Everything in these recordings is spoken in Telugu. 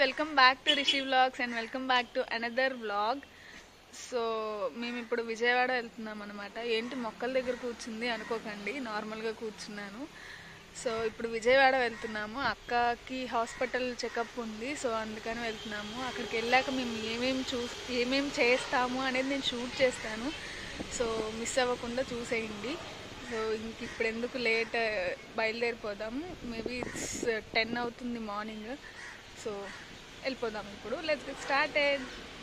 welcome back to Rishi vlogs and welcome back to another vlog so మేము ఇప్పుడు విజయవాడ వెళ్తున్నాం అనమాట ఏంటి మొక్కల దగ్గర కూర్చుంది అనుకోకండి నార్మల్గా కూర్చున్నాను సో ఇప్పుడు విజయవాడ వెళ్తున్నాము అక్కకి హాస్పిటల్ చెకప్ ఉంది సో అందుకని వెళ్తున్నాము అక్కడికి వెళ్ళాక మేము ఏమేమి చూ ఏమేమి చేస్తాము అనేది నేను షూట్ చేస్తాను సో మిస్ అవ్వకుండా చూసేయండి సో ఇంక ఇప్పుడు ఎందుకు లేట్ బయలుదేరిపోదాము మేబీ ఇట్స్ టెన్ అవుతుంది మార్నింగ్ సో వెళ్ళిపోదాం ఇప్పుడు లెట్స్ గెట్ స్టార్టెడ్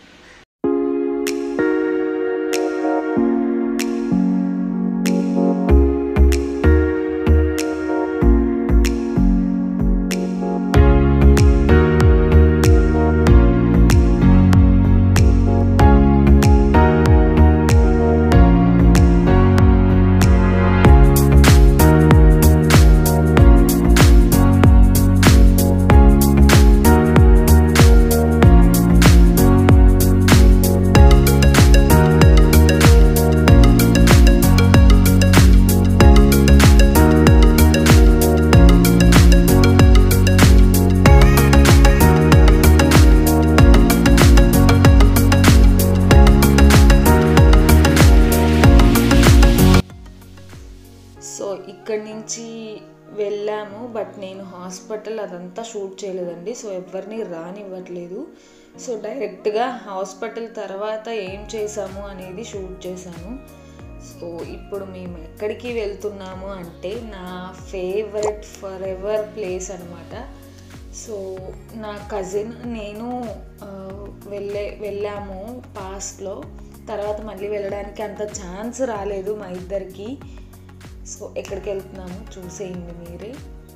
సో ఇక్కడి నుంచి వెళ్ళాము బట్ నేను హాస్పిటల్ అదంతా షూట్ చేయలేదండి సో ఎవరిని రానివ్వట్లేదు సో డైరెక్ట్గా హాస్పిటల్ తర్వాత ఏం చేసాము అనేది షూట్ చేశాను సో ఇప్పుడు మేము ఎక్కడికి వెళ్తున్నాము అంటే నా ఫేవరెట్ ఫర్ ఎవర్ ప్లేస్ అనమాట సో నా కజిన్ నేను ఆ, వెళ్ళే వెళ్ళాము పాస్ట్లో తర్వాత మళ్ళీ వెళ్ళడానికి అంత ఛాన్స్ రాలేదు మా ఇద్దరికి సో ఎక్కడికి వెళ్తున్నాము చూసేయండి మీరే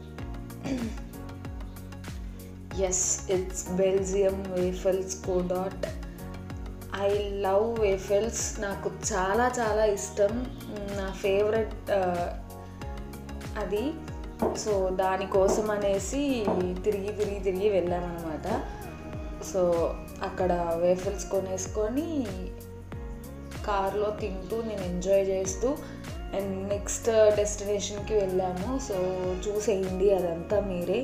ఎస్ ఇట్స్ బెల్జియం వేఫల్స్ కోడాట్ ఐ లవ్ వేఫెల్స్ నాకు చాలా చాలా ఇష్టం నా ఫేవరెట్ అది సో దానికోసం అనేసి తిరిగి తిరిగి తిరిగి వెళ్ళామన్నమాట సో అక్కడ వేఫెల్స్ కొనేసుకొని కార్లో తింటూ నేను ఎంజాయ్ చేస్తూ అండ్ నెక్స్ట్ డెస్టినేషన్కి వెళ్ళాము సో చూసేయండి అదంతా మీరే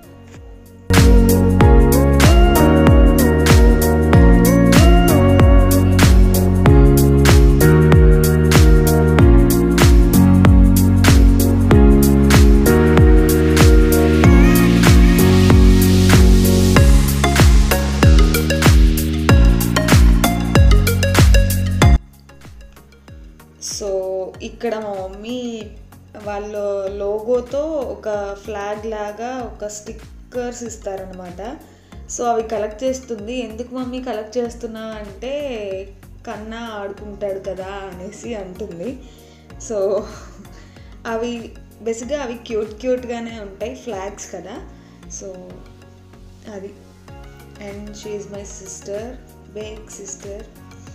సో ఇక్కడ మా మమ్మీ వాళ్ళ లోగోతో ఒక ఫ్లాగ్ లాగా ఒక స్టిక్కర్స్ ఇస్తారనమాట సో అవి కలెక్ట్ చేస్తుంది ఎందుకు మమ్మీ కలెక్ట్ చేస్తున్నా అంటే కన్నా ఆడుకుంటాడు కదా అనేసి అంటుంది సో అవి బేసిక్గా అవి క్యూట్ క్యూట్గానే ఉంటాయి ఫ్లాగ్స్ కదా సో అది అండ్ షీఈ్ మై సిస్టర్ బేక్ సిస్టర్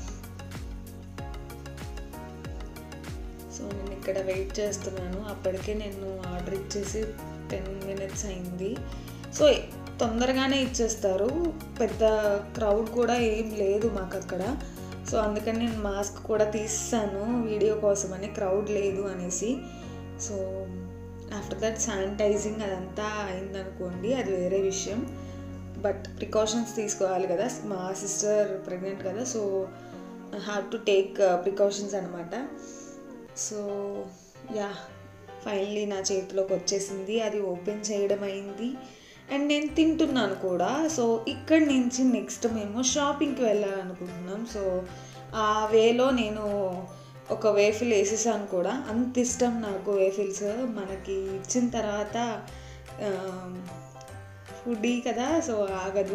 సో నేను ఇక్కడ వెయిట్ చేస్తున్నాను అప్పటికే నేను ఆర్డర్ ఇచ్చేసి టెన్ మినిట్స్ అయింది సో తొందరగానే ఇచ్చేస్తారు పెద్ద క్రౌడ్ కూడా ఏం లేదు మాకు అక్కడ సో అందుకని నేను మాస్క్ కూడా తీసాను వీడియో కోసమని క్రౌడ్ లేదు అనేసి సో ఆఫ్టర్ దట్ శానిటైజింగ్ అదంతా అయిందనుకోండి అది వేరే విషయం బట్ ప్రికాషన్స్ తీసుకోవాలి కదా మా సిస్టర్ ప్రెగ్నెంట్ కదా so have to take precautions అనమాట సో యా ఫైనలీ నా చేతిలోకి వచ్చేసింది అది ఓపెన్ చేయడం అయింది అండ్ నేను తింటున్నాను కూడా సో ఇక్కడి నుంచి నెక్స్ట్ మేము షాపింగ్కి వెళ్ళాలనుకుంటున్నాం సో ఆ వేలో నేను ఒక వేఫిల్ వేసేసాను కూడా అంత ఇష్టం నాకు వేఫిల్స్ మనకి ఇచ్చిన తర్వాత ఫుడీ కదా సో ఆగదు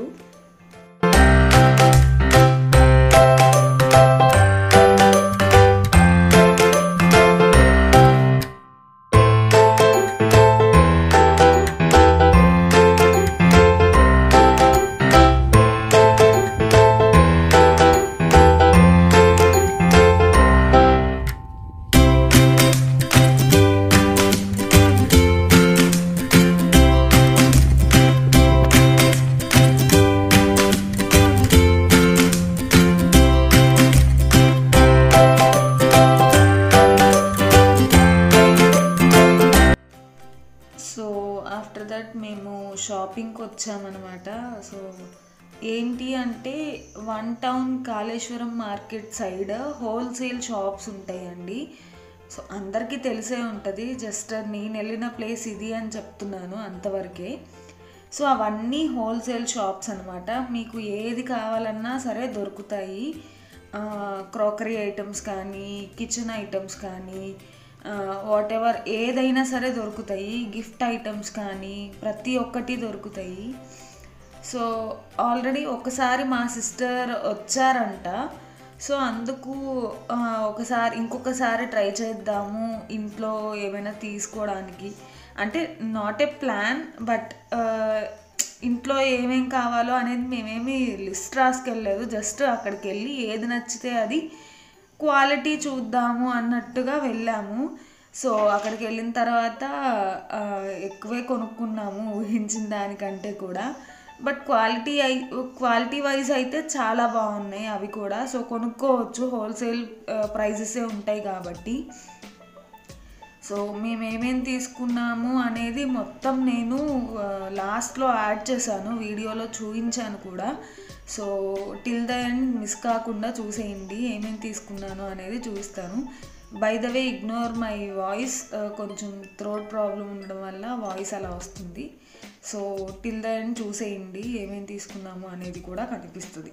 షాపింగ్కి వచ్చామన్నమాట సో ఏంటి అంటే one town Kaleswaram market side wholesale shops ఉంటాయండి సో అందరికీ తెలిసే ఉంటుంది జస్ట్ నేను వెళ్ళిన ప్లేస్ ఇది అని చెప్తున్నాను అంతవరకే సో అవన్నీ హోల్సేల్ షాప్స్ అనమాట మీకు ఏది కావాలన్నా సరే దొరుకుతాయి క్రాకరీ ఐటమ్స్ కానీ కిచెన్ ఐటమ్స్ కానీ వాట్ ఎవర్ ఏదైనా సరే దొరుకుతాయి గిఫ్ట్ ఐటమ్స్ కానీ ప్రతి ఒక్కటి దొరుకుతాయి సో ఆల్రెడీ ఒకసారి మా సిస్టర్ వచ్చారంట సో అందుకు ఆ, ఒకసారి ఇంకొకసారి ట్రై చేద్దాము ఇంట్లో ఏమైనా తీసుకోవడానికి అంటే నాట్ ఏ ప్లాన్ బట్ ఇంట్లో ఏమేం కావాలో అనేది మేమేమి లిస్ట్ రాసుకెళ్ళలేదు జస్ట్ అక్కడికి వెళ్ళి ఏది నచ్చితే అది క్వాలిటీ చూద్దాము అన్నట్టుగా వెళ్ళాము సో అక్కడికి వెళ్ళిన తర్వాత ఆ, ఎక్కువే కొనుక్కున్నాము ఊహించిన దానికంటే కూడా బట్ క్వాలిటీ అయి క్వాలిటీ వైజ్ అయితే చాలా బాగున్నాయి అవి కూడా సో కొనుక్కోవచ్చు హోల్సేల్ ప్రైజెసే ఉంటాయి కాబట్టి సో మేము ఏమేమి తీసుకున్నాము అనేది మొత్తం నేను లాస్ట్లో యాడ్ చేశాను వీడియోలో చూపించాను కూడా so till the end miss కాకుండా చూసేయండి ఏమేమి తీసుకున్నాను అనేది చూపిస్తాను by the way ignore my voice కొంచెం థ్రోట్ ప్రాబ్లం ఉండడం వల్ల వాయిస్ అలా వస్తుంది సో టిల్ ద ఎండ్ చూసేయండి ఏమేమి తీసుకున్నాము అనేది కూడా కనిపిస్తుంది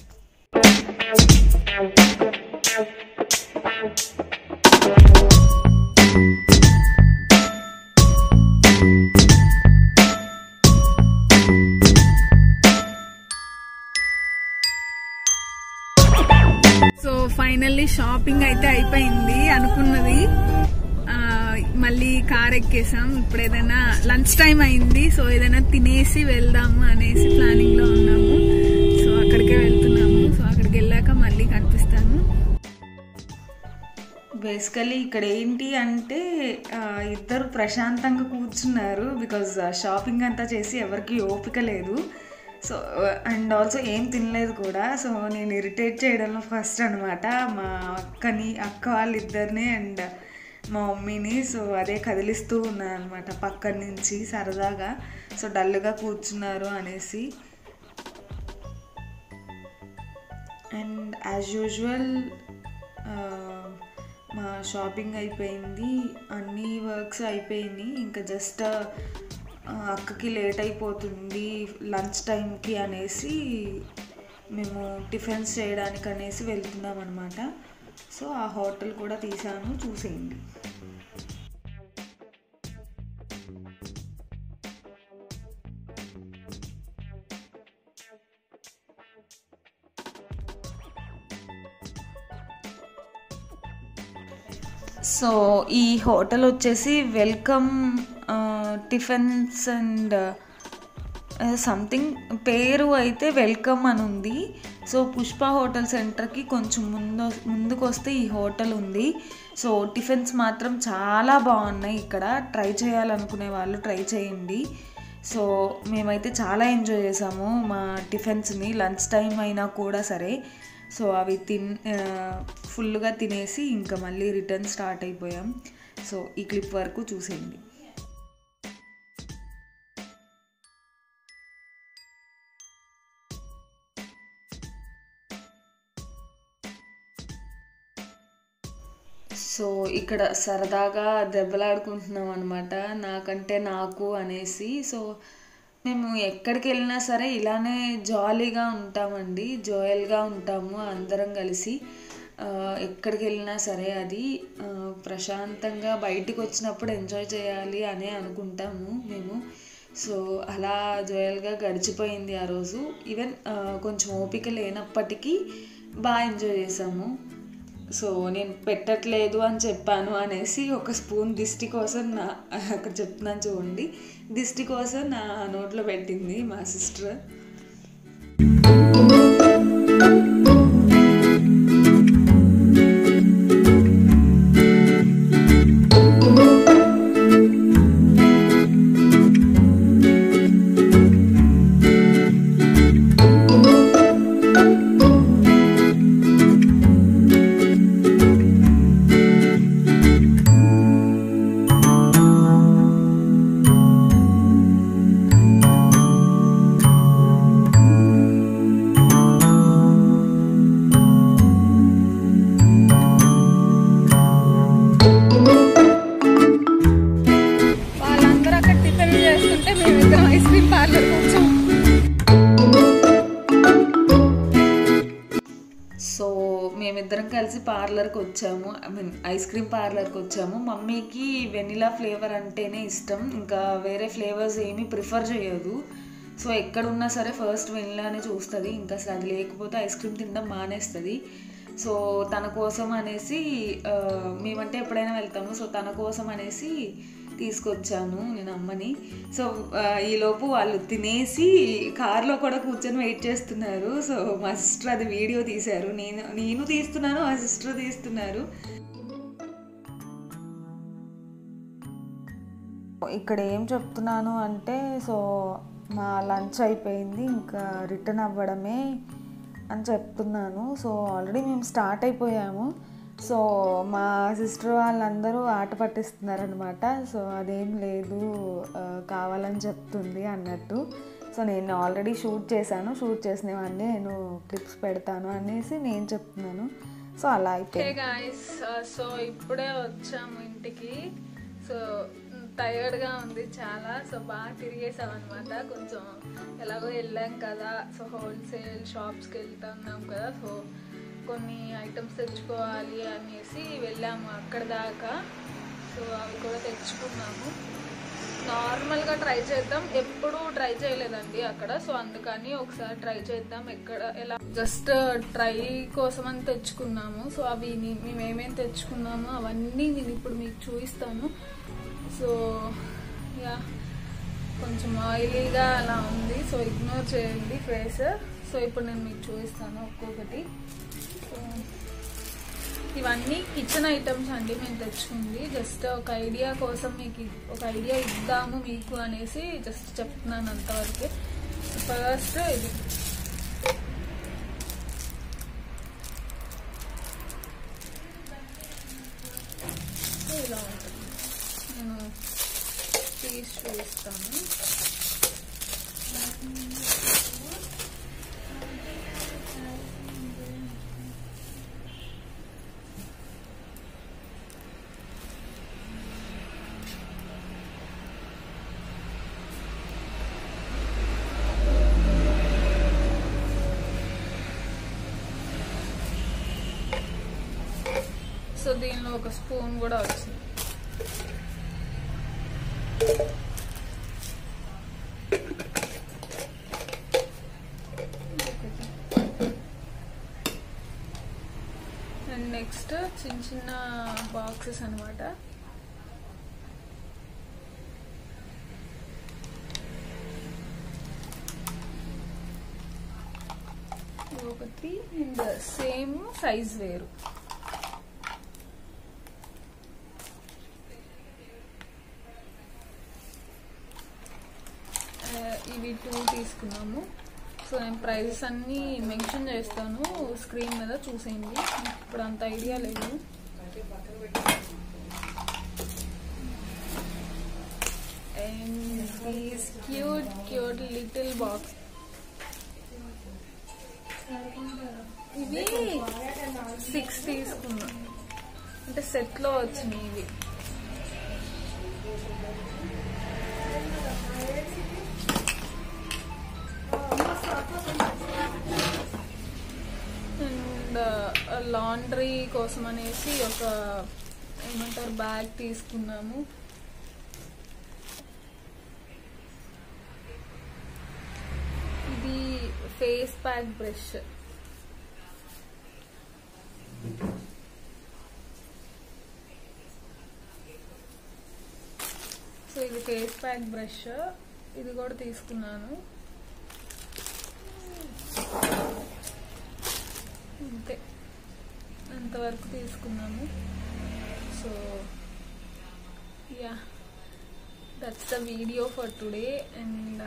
సో ఫైనల్లీ షాపింగ్ అయితే అయిపోయింది అనుకున్నది ఆ, మళ్ళీ కార్ ఎక్కేసాం ఇప్పుడు ఏదైనా లంచ్ టైం అయింది సో ఏదైనా తినేసి వెళ్దాము అనేసి ప్లానింగ్ లో ఉన్నాము సో అక్కడికే వెళ్తున్నాము సో అక్కడికి వెళ్ళాక మళ్ళీ కనిపిస్తాను బేసికలీ ఇక్కడ ఏంటి అంటే ఆ, ఇద్దరు ప్రశాంతంగా కూర్చున్నారు బికాజ్ షాపింగ్ అంతా చేసి ఎవరికి ఓపిక లేదు సో అండ్ ఆల్సో ఏం తినలేదు కూడా సో నేను ఇరిటేట్ చేయడంలో ఫస్ట్ అనమాట మా అక్కని అక్క వాళ్ళిద్దరిని అండ్ మా మమ్మీని సో అదే కదిలిస్తూ ఉన్నాను అనమాట పక్కన నుంచి సరదాగా సో డల్గా కూర్చున్నారు అనేసి అండ్ యాజ్ యూజువల్ మా షాపింగ్ అయిపోయింది అన్ని వర్క్స్ అయిపోయినాయి ఇంకా జస్ట్ అక్కకి లేట్ అయిపోతుంది లంచ్ టైంకి అనేసి మేము టిఫిన్స్ చేయడానికి అనేసి వెళ్తున్నాం అనమాట సో ఆ హోటల్ కూడా తీసాను చూసేయండి సో ఈ హోటల్ వచ్చేసి వెల్కమ్ టిఫిన్స్ అండ్ సంథింగ్ పేరు అయితే వెల్కమ్ అని ఉంది సో పుష్ప హోటల్ సెంటర్కి కొంచెం ముందు ముందుకు వస్తే ఈ హోటల్ ఉంది సో టిఫిన్స్ మాత్రం చాలా బాగున్నాయి ఇక్కడ ట్రై చేయాలనుకునే వాళ్ళు ట్రై చేయండి సో మేమైతే చాలా ఎంజాయ్ చేసాము మా టిఫిన్స్ని లంచ్ టైం అయినా కూడా సరే సో అవి తిన్ ఫుల్గా తినేసి ఇంకా మళ్ళీ రిటర్న్ స్టార్ట్ అయిపోయాం సో ఈ క్లిప్ వరకు చూసేయండి సో ఇక్కడ సరదాగా దెబ్బలాడుకుంటున్నాం అనమాట నాకంటే నాకు అనేసి సో మేము ఎక్కడికి వెళ్ళినా సరే ఇలానే జాలీగా ఉంటామండి జోయల్గా ఉంటాము అందరం కలిసి ఆ, ఎక్కడికి వెళ్ళినా సరే అది ఆ, ప్రశాంతంగా బయటికి వచ్చినప్పుడు ఎంజాయ్ చేయాలి అనే అనుకుంటాము మేము సో అలా జోయల్గా గడిచిపోయింది ఆ రోజు ఈవెన్ ఆ, కొంచెం ఓపిక లేనప్పటికీ బాగా ఎంజాయ్ చేసాము సో నేను పెట్టట్లేదు అని చెప్పాను అనేసి ఒక స్పూన్ దిష్టి కోసం నా అక్కడ చెప్తున్నాను చూడండి దిష్టి కోసం నా నోట్లో పెట్టింది మా సిస్టర్ సో మేమిద్దరం కలిసి పార్లర్కి వచ్చాము ఐ మీన్ ఐస్ క్రీమ్ పార్లర్కి వచ్చాము మమ్మీకి వెనిలా ఫ్లేవర్ అంటేనే ఇష్టం ఇంకా వేరే ఫ్లేవర్స్ ఏమీ ప్రిఫర్ చేయదు సో ఎక్కడున్నా సరే ఫస్ట్ వెనిలానే చూస్తుంది ఇంకా అసలు అది లేకపోతే ఐస్ క్రీమ్ తినడం మానేస్తుంది సో తన కోసం అనేసి ఆ, మేమంటే ఎప్పుడైనా వెళ్తాము సో తన కోసం అనేసి తీసుకొచ్చాను నేను అమ్మని సో ఆ, ఈలోపు వాళ్ళు తినేసి కార్లో కూడా కూర్చొని వెయిట్ చేస్తున్నారు సో మా సిస్టర్ అది వీడియో తీశారు నేను నేను తీస్తున్నాను మా సిస్టర్ తీస్తున్నారు ఇక్కడ ఏం చెప్తున్నాను అంటే సో మా లంచ్ అయిపోయింది ఇంకా రిటర్న్ అవ్వడమే అని చెప్తున్నాను సో ఆల్రెడీ మేము స్టార్ట్ అయిపోయాము సో మా సిస్టర్ వాళ్ళందరూ ఆట పట్టిస్తున్నారనమాట సో అదేం లేదు ఆ, కావాలని చెప్తుంది అన్నట్టు సో నేను ఆల్రెడీ షూట్ చేశాను షూట్ చేసినవన్నీ నేను క్లిప్స్ పెడతాను అనేసి నేను చెప్తున్నాను సో అలా హే అయిపోయింది గాయస్ సో ఇప్పుడే వచ్చాము ఇంటికి సో టైర్డ్గా ఉంది చాలా సో బాగా తిరిగేసాం అనమాట కొంచెం ఎలాగో వెళ్ళాం కదా సో హోల్సేల్ షాప్స్కి వెళ్తున్నాం కదా సో కొన్ని ఐటమ్స్ తెచ్చుకోవాలి అనేసి వెళ్ళాము అక్కడ దాకా సో అవి కూడా తెచ్చుకున్నాము నార్మల్గా ట్రై చేద్దాం ఎప్పుడు ట్రై చేయలేదండి అక్కడ సో అందుకని ఒకసారి ట్రై చేద్దాం ఎక్కడ ఎలా జస్ట్ ట్రై కోసం అని తెచ్చుకున్నాము సో అవి ని- మేము ఏమేమి తెచ్చుకున్నామో అవన్నీ నేను ఇప్పుడు మీకు చూపిస్తాను సో యా కొంచెం ఆయిలీగా అలా ఉంది సో ఇగ్నోర్ చేయండి ఫేస్ సో ఇప్పుడు నేను మీకు చూపిస్తాను ఒక్కొక్కటి సో ఇవన్నీ కిచెన్ ఐటమ్స్ అండి మేము తెచ్చుకుంది జస్ట్ ఒక ఐడియా కోసం మీకు ఇ- ఒక ఐడియా ఇద్దాము మీకు అనేసి జస్ట్ చెప్తున్నాను అంతవరకే ఫస్ట్ ఇది ఇలా ఉంటుంది నేను తీసి చూపిస్తాను సో దీనిలో ఒక స్పూన్ కూడా వచ్చింది అండ్ నెక్స్ట్ చిన్న చిన్న బాక్సెస్ అన్నమాట ఇది ఒకటి అండ్ సేమ్ సైజ్ వేరు ఆ, ఇవి టూ తీసుకున్నాము సో నేను ప్రైజెస్ అన్నీ మెన్షన్ చేస్తాను స్క్రీన్ మీద చూసేయండి ఇప్పుడు అంత ఐడియా లేదు and these cute cute little box ఇవి సిక్స్ తీసుకున్నా అంటే సెట్లో వచ్చినాయి ఇవి అండ్ లాండ్రీ కోసం అనేసి ఒక ఏమంటారు బ్యాగ్ తీసుకున్నాము ఇది ఫేస్ ప్యాక్ బ్రష్ సో ఇది ఫేస్ ప్యాక్ బ్రష్ ఇది కూడా తీసుకున్నాను అంతే అంతవరకు తీసుకున్నాము so yeah that's the video for today and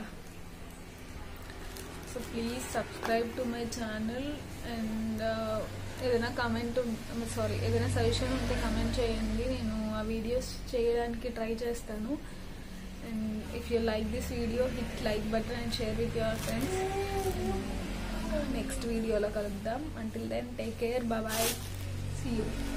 so please subscribe to my channel and ఏదైనా కమెంట్ సారీ ఏదైనా సజెషన్ ఉంటే కమెంట్ చేయండి నేను ఆ వీడియోస్ చేయడానికి ట్రై చేస్తాను and if you like this video hit like button and share with your friends next వీడియోలో కలుద్దాం until then take care bye see you